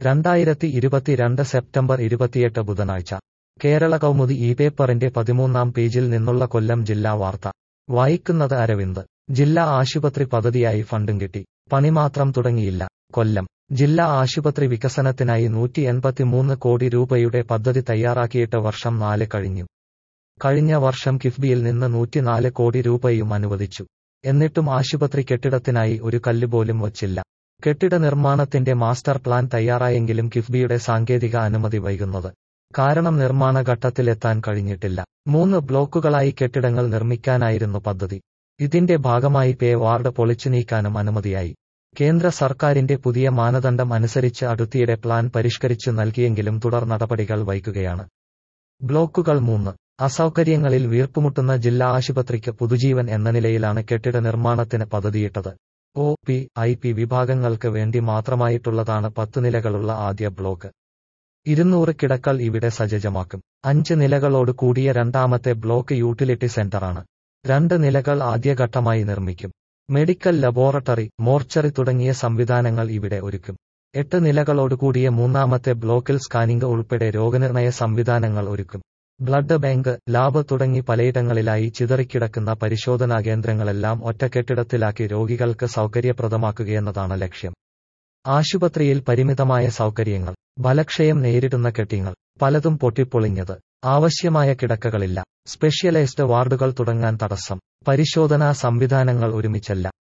രണ്ടായിരത്തി ഇരുപത്തിരണ്ട് സെപ്റ്റംബർ ഇരുപത്തിയെട്ട് ബുധനാഴ്ച കേരള കൗമുദി ഈ പേപ്പറിന്റെ പതിമൂന്നാം പേജിൽ നിന്നുള്ള കൊല്ലം ജില്ലാ വാർത്ത വായിക്കുന്നത് അരവിന്ദ് ജില്ലാ ആശുപത്രി പദ്ധതിയായി ഫണ്ടും കിട്ടി പണി മാത്രം തുടങ്ങിയില്ല കൊല്ലം ജില്ലാ ആശുപത്രി വികസനത്തിനായി നൂറ്റി എൺപത്തിമൂന്ന് കോടി രൂപയുടെ പദ്ധതി തയ്യാറാക്കിയിട്ട് വർഷം നാല് കഴിഞ്ഞു കഴിഞ്ഞ വർഷം കിഫ്ബിയിൽ നിന്ന് നൂറ്റിനാല് കോടി രൂപയും അനുവദിച്ചു എന്നിട്ടും ആശുപത്രി കെട്ടിടത്തിനായി ഒരു കല്ലുപോലും വച്ചില്ല കെട്ടിട നിർമ്മാണത്തിന്റെ മാസ്റ്റർ പ്ലാൻ തയ്യാറായെങ്കിലും കിഫ്ബിയുടെ സാങ്കേതിക അനുമതി വൈകുന്നത് കാരണം നിർമ്മാണ ഘട്ടത്തിലെത്താൻ കഴിഞ്ഞിട്ടില്ല മൂന്ന് ബ്ലോക്കുകളായി കെട്ടിടങ്ങൾ നിർമ്മിക്കാനായിരുന്നു പദ്ധതി ഇതിന്റെ ഭാഗമായി പേ വാർഡ് പൊളിച്ചു നീക്കാനും അനുമതിയായി കേന്ദ്ര സർക്കാരിന്റെ പുതിയ മാനദണ്ഡം അനുസരിച്ച് അടുത്തിടെ പ്ലാൻ പരിഷ്കരിച്ചു നൽകിയെങ്കിലും തുടർ നടപടികൾ വൈകുകയാണ് ബ്ലോക്കുകൾ മൂന്ന് അസൗകര്യങ്ങളിൽ വീർപ്പുമുട്ടുന്ന ജില്ലാ ആശുപത്രിക്ക് പുതുജീവൻ എന്ന നിലയിലാണ് കെട്ടിട നിർമ്മാണത്തിന് പദ്ധതിയിട്ടത് ഒ പി ഐ പി വിഭാഗങ്ങൾക്ക് വേണ്ടി മാത്രമായിട്ടുള്ളതാണ് പത്ത് നിലകളുള്ള ആദ്യ ബ്ലോക്ക് ഇരുന്നൂറ് കിടക്കൾ ഇവിടെ സജ്ജമാക്കും അഞ്ച് നിലകളോട് കൂടിയ രണ്ടാമത്തെ ബ്ലോക്ക് യൂട്ടിലിറ്റി സെന്ററാണ് രണ്ട് നിലകൾ ആദ്യഘട്ടമായി നിർമ്മിക്കും മെഡിക്കൽ ലബോറട്ടറി മോർച്ചറി തുടങ്ങിയ സംവിധാനങ്ങൾ ഇവിടെ ഒരുക്കും എട്ട് നിലകളോട് കൂടിയ മൂന്നാമത്തെ ബ്ലോക്കിൽ സ്കാനിംഗ് ഉൾപ്പെടെ രോഗനിർണയ സംവിധാനങ്ങൾ ഒരുക്കും ബ്ലഡ് ബാങ്ക് ലാബ് തുടങ്ങി പലയിടങ്ങളിലായി ചിതറിക്കിടക്കുന്ന പരിശോധനാ കേന്ദ്രങ്ങളെല്ലാം ഒറ്റ കെട്ടിടത്തിലാക്കി രോഗികൾക്ക് സൗകര്യപ്രദമാക്കുകയെന്നതാണ് ലക്ഷ്യം ആശുപത്രിയിൽ പരിമിതമായ സൗകര്യങ്ങൾ ബലക്ഷയം നേരിടുന്ന കെട്ടിങ്ങൾ പലതും പൊട്ടിപ്പൊളിഞ്ഞത് ആവശ്യമായ കിടക്കകളില്ല സ്പെഷ്യലൈസ്ഡ് വാർഡുകൾ തുടങ്ങാൻ തടസ്സം പരിശോധനാ സംവിധാനങ്ങൾ ഒരുമിച്ചല്ല